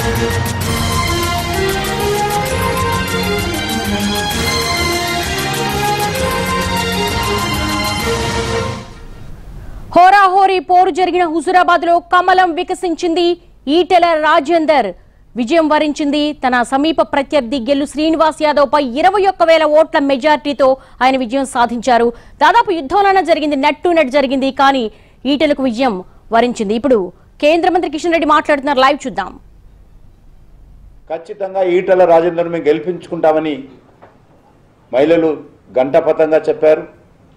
హోరాహోరీ పోరు జరిగిన హుజురాబాద్ లో కమలం వికసించింది ఈటెల రాజేందర్ విజయం వరించింది తన సమీప ప్రత్యర్థి గెల్లు శ్రీనివాస్ యాదవ్ పై ఇరవై ఒక్క వేల ఓట్ల మెజార్టీతో ఆయన విజయం సాధించారు దాదాపు యుద్ధంలోనే జరిగింది నెట్ టు నెట్ జరిగింది కానీ ఈటెలకు విజయం వరించింది ఇప్పుడు కేంద్ర మంత్రి కిషన్ రెడ్డి మాట్లాడుతున్నారు లైవ్ చూద్దాం ఖచ్చితంగా ఈటల రాజేందర్ మేము గెలిపించుకుంటామని మహిళలు గంటపతంగా చెప్పారు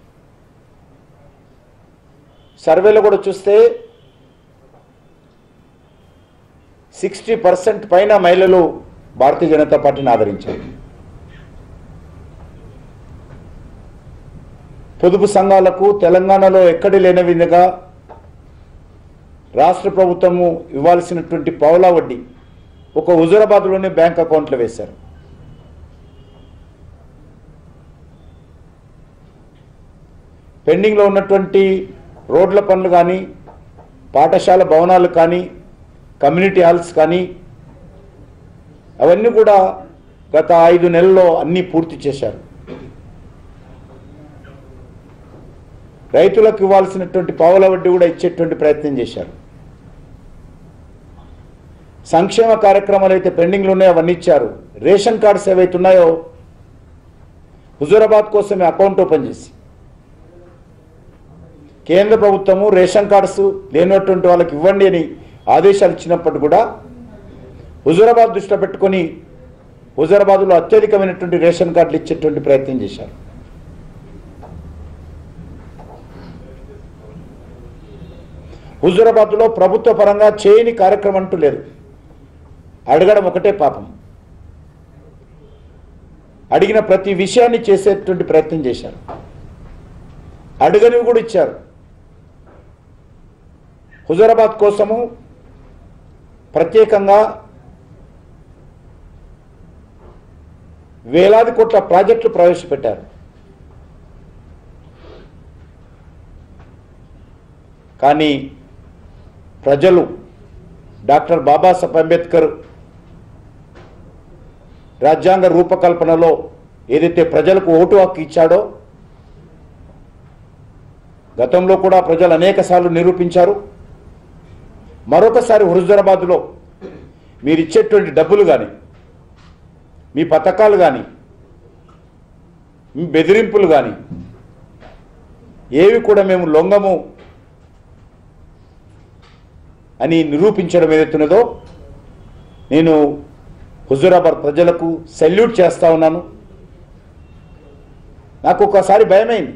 సర్వేలో కూడా చూస్తే సిక్స్టీ పర్సెంట్ పైన మహిళలు భారతీయ జనతా పార్టీని ఆదరించారు పొదుపు సంఘాలకు తెలంగాణలో ఎక్కడి లేని విధంగా రాష్ట్ర ప్రభుత్వము ఇవ్వాల్సినటువంటి పావులా వడ్డీ ఒక హుజురాబాద్లోనే బ్యాంక్ అకౌంట్లో వేశారు పెండింగ్లో ఉన్నటువంటి రోడ్ల పనులు కానీ పాఠశాల భవనాలు కానీ కమ్యూనిటీ హాల్స్ కానీ అవన్నీ కూడా గత ఐదు నెలల్లో అన్నీ పూర్తి చేశారు రైతులకు ఇవ్వాల్సినటువంటి పావుల వడ్డీ కూడా ఇచ్చేటువంటి ప్రయత్నం చేశారు సంక్షేమ కార్యక్రమాలు అయితే పెండింగ్లో ఉన్నాయో అవన్నీ ఇచ్చారు రేషన్ కార్డ్స్ ఏవైతే ఉన్నాయో హుజూరాబాద్ కోసమే అకౌంట్ ఓపెన్ చేసి కేంద్ర ప్రభుత్వము రేషన్ కార్డ్స్ లేనటువంటి వాళ్ళకి ఇవ్వండి అని ఆదేశాలు ఇచ్చినప్పటికీ కూడా హుజూరాబాద్ దృష్టిలో పెట్టుకొని హుజూరాబాద్లో అత్యధికమైనటువంటి రేషన్ కార్డులు ఇచ్చేటువంటి ప్రయత్నం చేశారు హుజూరాబాద్లో ప్రభుత్వ పరంగా చేయని కార్యక్రమం అంటూ లేదు అడగడం ఒకటే పాపం అడిగిన ప్రతి విషయాన్ని చేసేటువంటి ప్రయత్నం చేశారు అడుగనివి కూడా ఇచ్చారు హుజరాబాద్ కోసము ప్రత్యేకంగా వేలాది కోట్ల ప్రాజెక్టులు ప్రవేశపెట్టారు కానీ ప్రజలు డాక్టర్ బాబాసాహెబ్ అంబేద్కర్ రాజ్యాంగ రూపకల్పనలో ఏదైతే ప్రజలకు ఓటు హక్కు ఇచ్చాడో గతంలో కూడా ప్రజలు అనేక సార్లు నిరూపించారు మరొకసారి హుజరాబాద్లో మీరు ఇచ్చేటువంటి డబ్బులు కానీ మీ పథకాలు కానీ మీ బెదిరింపులు కానీ ఏవి కూడా మేము లొంగము అని నిరూపించడం ఏదైతున్నదో నేను హుజూరాబాద్ ప్రజలకు సెల్యూట్ చేస్తా ఉన్నాను నాకు ఒకసారి భయమైంది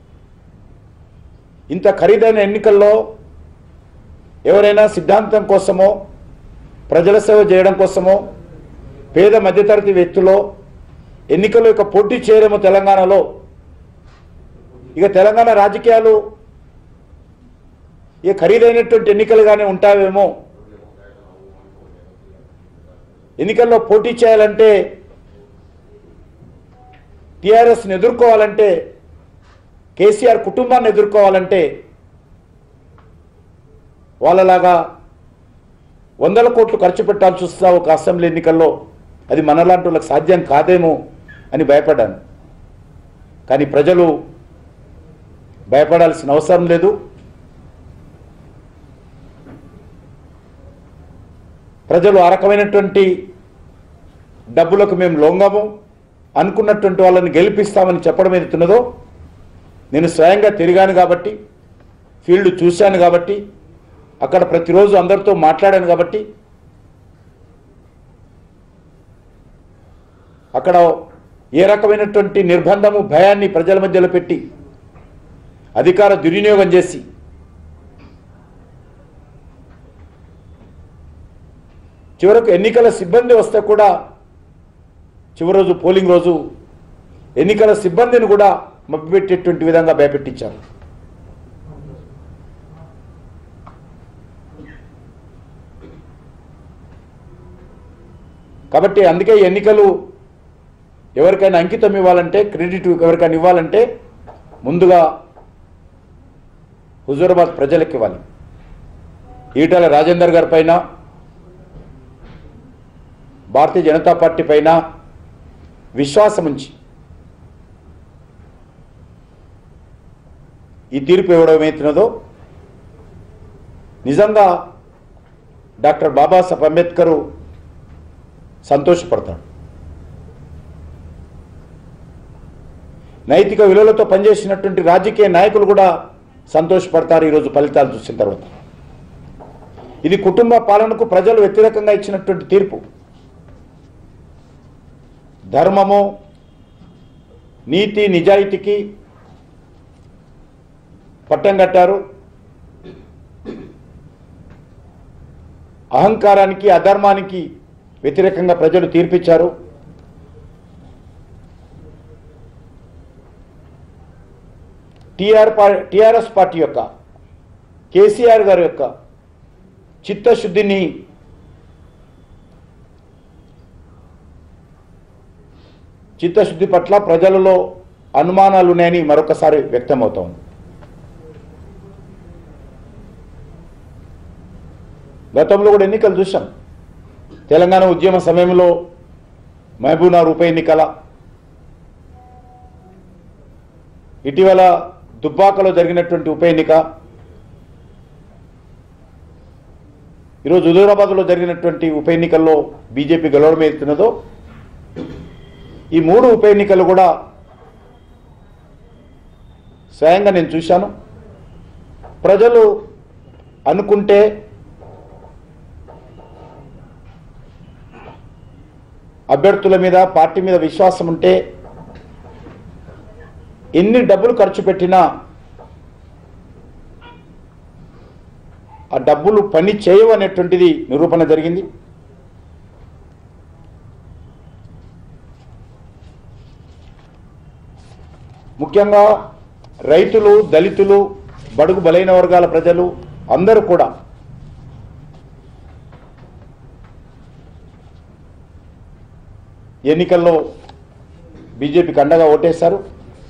ఇంత ఖరీదైన ఎన్నికల్లో ఎవరైనా సిద్ధాంతం కోసమో ప్రజల సేవ చేయడం కోసమో పేద మధ్యతరగతి వ్యక్తులో ఎన్నికల్లో ఇక పోటీ చేయలేమో తెలంగాణలో ఇక తెలంగాణ రాజకీయాలు ఇక ఖరీదైనటువంటి ఎన్నికలుగానే ఉంటావేమో ఎన్నికల్లో పోటీ చేయాలంటే టీఆర్ఎస్ని ఎదుర్కోవాలంటే కేసీఆర్ కుటుంబాన్ని ఎదుర్కోవాలంటే వాళ్ళలాగా వందల కోట్లు ఖర్చు పెట్టాల్సి వస్తా ఒక అసెంబ్లీ ఎన్నికల్లో అది మనలాంటి వాళ్ళకి సాధ్యం కాదేమో అని భయపడ్డాను కానీ ప్రజలు భయపడాల్సిన అవసరం లేదు ప్రజలు ఆ రకమైనటువంటి డబ్బులకు మేము లొంగము అనుకున్నటువంటి వాళ్ళని గెలిపిస్తామని చెప్పడం ఏదైతున్నదో నేను స్వయంగా తిరిగాను కాబట్టి ఫీల్డ్ చూశాను కాబట్టి అక్కడ ప్రతిరోజు అందరితో మాట్లాడాను కాబట్టి అక్కడ ఏ రకమైనటువంటి నిర్బంధము భయాన్ని ప్రజల మధ్యలో పెట్టి అధికార దుర్వినియోగం చేసి చివరకు ఎన్నికల సిబ్బంది వస్తే కూడా చివరి రోజు పోలింగ్ రోజు ఎన్నికల సిబ్బందిని కూడా మభ్యపెట్టేటువంటి విధంగా భయపెట్టించారు కాబట్టి అందుకే ఎన్నికలు ఎవరికైనా అంకితం ఇవ్వాలంటే క్రెడిట్ ఎవరికైనా ఇవ్వాలంటే ముందుగా హుజూరాబాద్ ప్రజలకు ఇవ్వాలి ఈటల రాజేందర్ గారి పైన భారతీయ జనతా పార్టీ పైన విశ్వాసం ఉంచి ఈ తీర్పు ఇవ్వడం ఏమవుతున్నదో నిజంగా డాక్టర్ బాబాసాహెబ్ అంబేద్కర్ సంతోషపడతాడు నైతిక విలువలతో పనిచేసినటువంటి రాజకీయ నాయకులు కూడా సంతోషపడతారు ఈరోజు ఫలితాలు చూసిన తర్వాత ఇది కుటుంబ పాలనకు ప్రజలు వ్యతిరేకంగా ఇచ్చినటువంటి తీర్పు ధర్మము నీతి నిజాయితీకి పట్టం కట్టారు అహంకారానికి అధర్మానికి వ్యతిరేకంగా ప్రజలు తీర్పిచ్చారు టిఆర్ టిఆర్ఎస్ పార్టీ యొక్క కేసీఆర్ గారి యొక్క చిత్తశుద్ధిని చిత్తశుద్ధి పట్ల ప్రజలలో అనుమానాలు ఉన్నాయని మరొకసారి వ్యక్తమవుతోంది గతంలో కూడా ఎన్నికలు చూసాం తెలంగాణ ఉద్యమ సమయంలో మహబూబ్నగర్ ఉప ఎన్నికల ఇటీవల దుబ్బాకలో జరిగినటువంటి ఉప ఎన్నిక ఈరోజు హుజూరాబాద్లో జరిగినటువంటి ఉప ఎన్నికల్లో బీజేపీ గెలవడం ఏతున్నదో ఈ మూడు ఉప ఎన్నికలు కూడా స్వయంగా నేను చూశాను ప్రజలు అనుకుంటే అభ్యర్థుల మీద పార్టీ మీద విశ్వాసం ఉంటే ఎన్ని డబ్బులు ఖర్చు పెట్టినా ఆ డబ్బులు పని చేయవు అనేటువంటిది నిరూపణ జరిగింది ముఖ్యంగా రైతులు దళితులు బడుగు బలైన వర్గాల ప్రజలు అందరూ కూడా ఎన్నికల్లో బీజేపీకి అండగా ఓటేశారు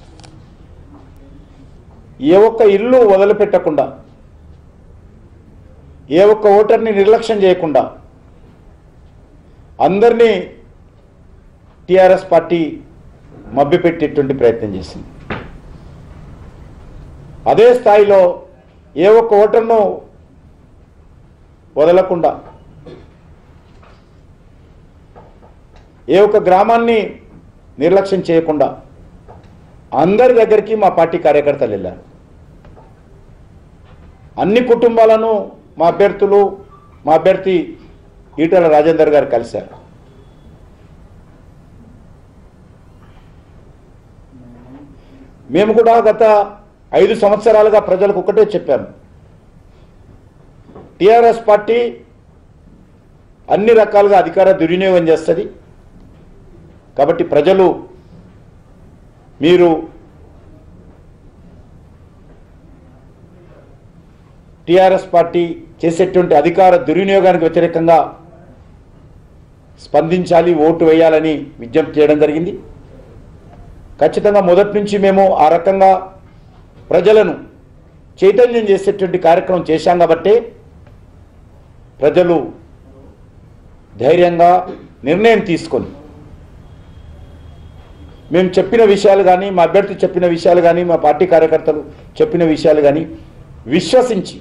ఏ ఒక్క ఇల్లు వదిలిపెట్టకుండా ఏ ఒక్క ఓటర్ని నిర్లక్ష్యం చేయకుండా అందరినీ టీఆర్ఎస్ పార్టీ మభ్యపెట్టేటువంటి ప్రయత్నం చేసింది అదే స్థాయిలో ఏ ఒక్క ఓటర్ను వదలకుండా ఏ ఒక్క గ్రామాన్ని నిర్లక్ష్యం చేయకుండా అందరి దగ్గరికి మా పార్టీ కార్యకర్తలు వెళ్ళారు అన్ని కుటుంబాలను మా అభ్యర్థులు మా అభ్యర్థి ఈటల రాజేందర్ గారు కలిశారు మేము కూడా గత ఐదు సంవత్సరాలుగా ప్రజలకు ఒకటే చెప్పాము టిఆర్ఎస్ పార్టీ అన్ని రకాలుగా అధికార దుర్వినియోగం చేస్తుంది కాబట్టి ప్రజలు మీరు టిఆర్ఎస్ పార్టీ చేసేటువంటి అధికార దుర్వినియోగానికి వ్యతిరేకంగా స్పందించాలి ఓటు వేయాలని విజ్ఞప్తి చేయడం జరిగింది ఖచ్చితంగా మొదటి నుంచి మేము ఆ రకంగా ప్రజలను చైతన్యం చేసేటువంటి కార్యక్రమం చేశాం కాబట్టే ప్రజలు ధైర్యంగా నిర్ణయం తీసుకొని మేము చెప్పిన విషయాలు కానీ మా అభ్యర్థి చెప్పిన విషయాలు కానీ మా పార్టీ కార్యకర్తలు చెప్పిన విషయాలు కానీ విశ్వసించి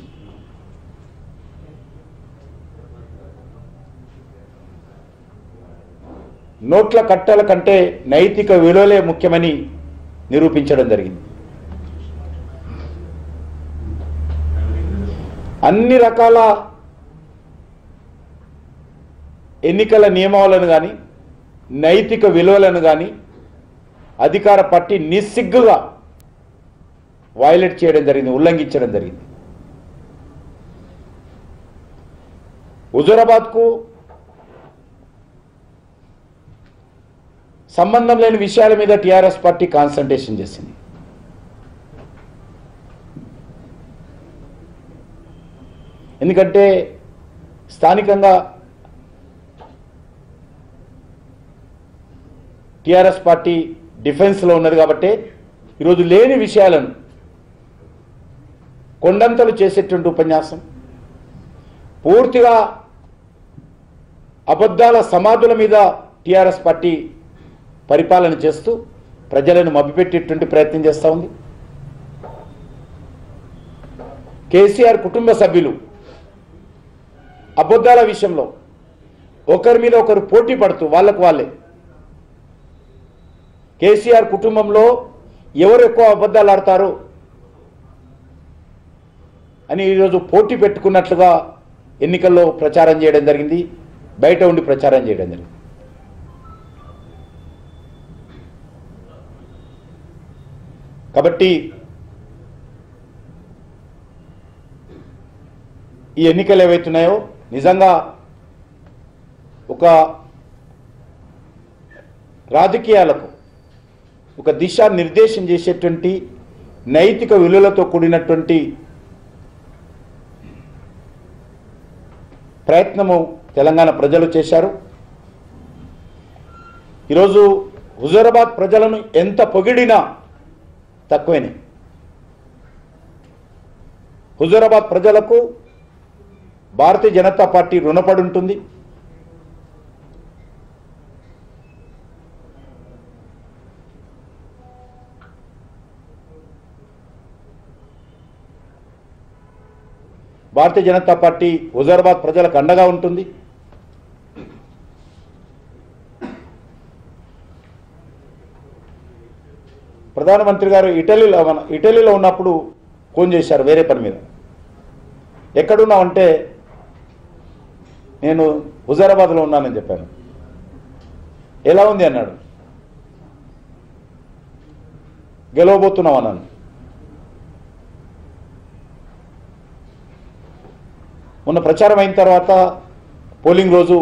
నోట్ల కట్టల కంటే నైతిక విలువలే ముఖ్యమని నిరూపించడం జరిగింది అన్ని రకాల ఎన్నికల నియమాలను కానీ నైతిక విలువలను కానీ అధికార పార్టీ నిస్సిగ్గుగా వైలేట్ చేయడం జరిగింది ఉల్లంఘించడం జరిగింది హుజూరాబాద్కు సంబంధం లేని విషయాల మీద టీఆర్ఎస్ పార్టీ కాన్సన్ట్రేషన్ చేసింది ఎందుకంటే స్థానికంగా టీఆర్ఎస్ పార్టీ డిఫెన్స్లో ఉన్నది కాబట్టి ఈరోజు లేని విషయాలను కొండంతలు చేసేటువంటి ఉపన్యాసం పూర్తిగా అబద్ధాల సమాధుల మీద టీఆర్ఎస్ పార్టీ పరిపాలన చేస్తూ ప్రజలను మభ్యపెట్టేటువంటి ప్రయత్నం చేస్తూ ఉంది కేసీఆర్ కుటుంబ సభ్యులు అబద్ధాల విషయంలో ఒకరి మీద ఒకరు పోటీ పడుతూ వాళ్ళకు వాళ్ళే కేసీఆర్ కుటుంబంలో ఎవరు ఎక్కువ అబద్ధాలు ఆడతారు అని ఈరోజు పోటీ పెట్టుకున్నట్లుగా ఎన్నికల్లో ప్రచారం చేయడం జరిగింది బయట ఉండి ప్రచారం చేయడం జరిగింది కాబట్టి ఈ ఎన్నికలు ఏవైతున్నాయో నిజంగా ఒక రాజకీయాలకు ఒక దిశ నిర్దేశం చేసేటువంటి నైతిక విలువలతో కూడినటువంటి ప్రయత్నము తెలంగాణ ప్రజలు చేశారు ఈరోజు హుజూరాబాద్ ప్రజలను ఎంత పొగిడినా తక్కువనే హుజూరాబాద్ ప్రజలకు భారతీయ జనతా పార్టీ రుణపడి ఉంటుంది భారతీయ జనతా పార్టీ హుజూరాబాద్ ప్రజలకు అండగా ఉంటుంది ప్రధానమంత్రి గారు ఇటలీలో మన ఇటలీలో ఉన్నప్పుడు ఫోన్ చేశారు వేరే పని మీద ఎక్కడున్నావంటే నేను హుజారాబాద్లో ఉన్నానని చెప్పాను ఎలా ఉంది అన్నాడు గెలవబోతున్నావు అన్నాను మొన్న ప్రచారం అయిన తర్వాత పోలింగ్ రోజు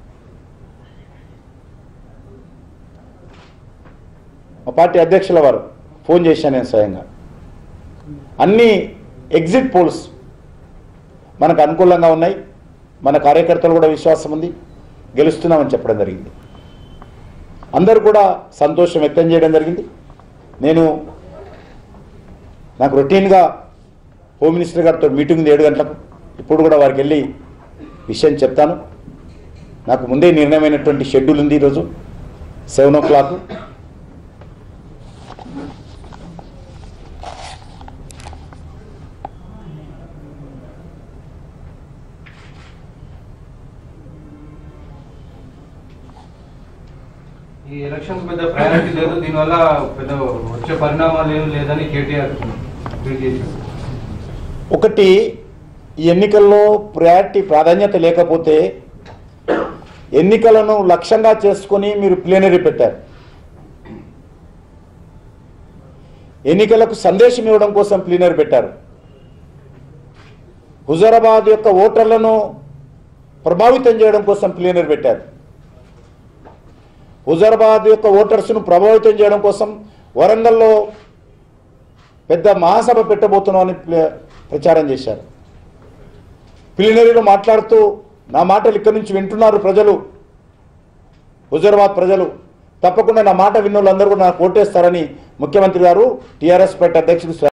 మా పార్టీ అధ్యక్షుల వారు ఫోన్ చేశాను నేను స్వయంగా అన్ని ఎగ్జిట్ పోల్స్ మనకు అనుకూలంగా ఉన్నాయి మన కార్యకర్తలు కూడా విశ్వాసం ఉంది గెలుస్తున్నామని చెప్పడం జరిగింది అందరూ కూడా సంతోషం వ్యక్తం చేయడం జరిగింది నేను నాకు రొటీన్గా హోమ్ మినిస్టర్ గారితో మీటింగ్ ఉంది ఏడు గంటలకు ఇప్పుడు కూడా వారికి వెళ్ళి విషయం చెప్తాను నాకు ముందే నిర్ణయమైనటువంటి షెడ్యూల్ ఉంది ఈరోజు సెవెన్ ఓ క్లాక్ ఈ ఎలక్షన్స్ పెద్ద ప్రయారిటీ లేదు దీనివల్ల పెద్ద వచ్చే పరిణామాలు ఏం లేదని కేటీఆర్ ట్వీట్ చేశారు ఒకటి ఈ ఎన్నికల్లో ప్రయారిటీ ప్రాధాన్యత లేకపోతే ఎన్నికలను లక్ష్యంగా చేసుకొని మీరు ప్లేనరీ పెట్టారు ఎన్నికలకు సందేశం ఇవ్వడం కోసం ప్లీనరీ పెట్టారు హుజరాబాద్ యొక్క ఓటర్లను ప్రభావితం చేయడం కోసం ప్లీనరీ పెట్టారు హుజరాబాద్ యొక్క ఓటర్స్ను ప్రభావితం చేయడం కోసం వరంగల్లో పెద్ద మహాసభ పెట్టబోతున్నామని ప్ల- ప్రచారం చేశారు ప్లీనరీలో మాట్లాడుతూ నా మాటలు ఇక్కడి నుంచి వింటున్నారు ప్రజలు హుజరాబాద్ ప్రజలు తప్పకుండా నా మాట విన్న వాళ్ళందరూ కూడా నాకు ఓటేస్తారని ముఖ్యమంత్రి గారు టీఆర్ఎస్ పార్టీ అధ్యక్షుడు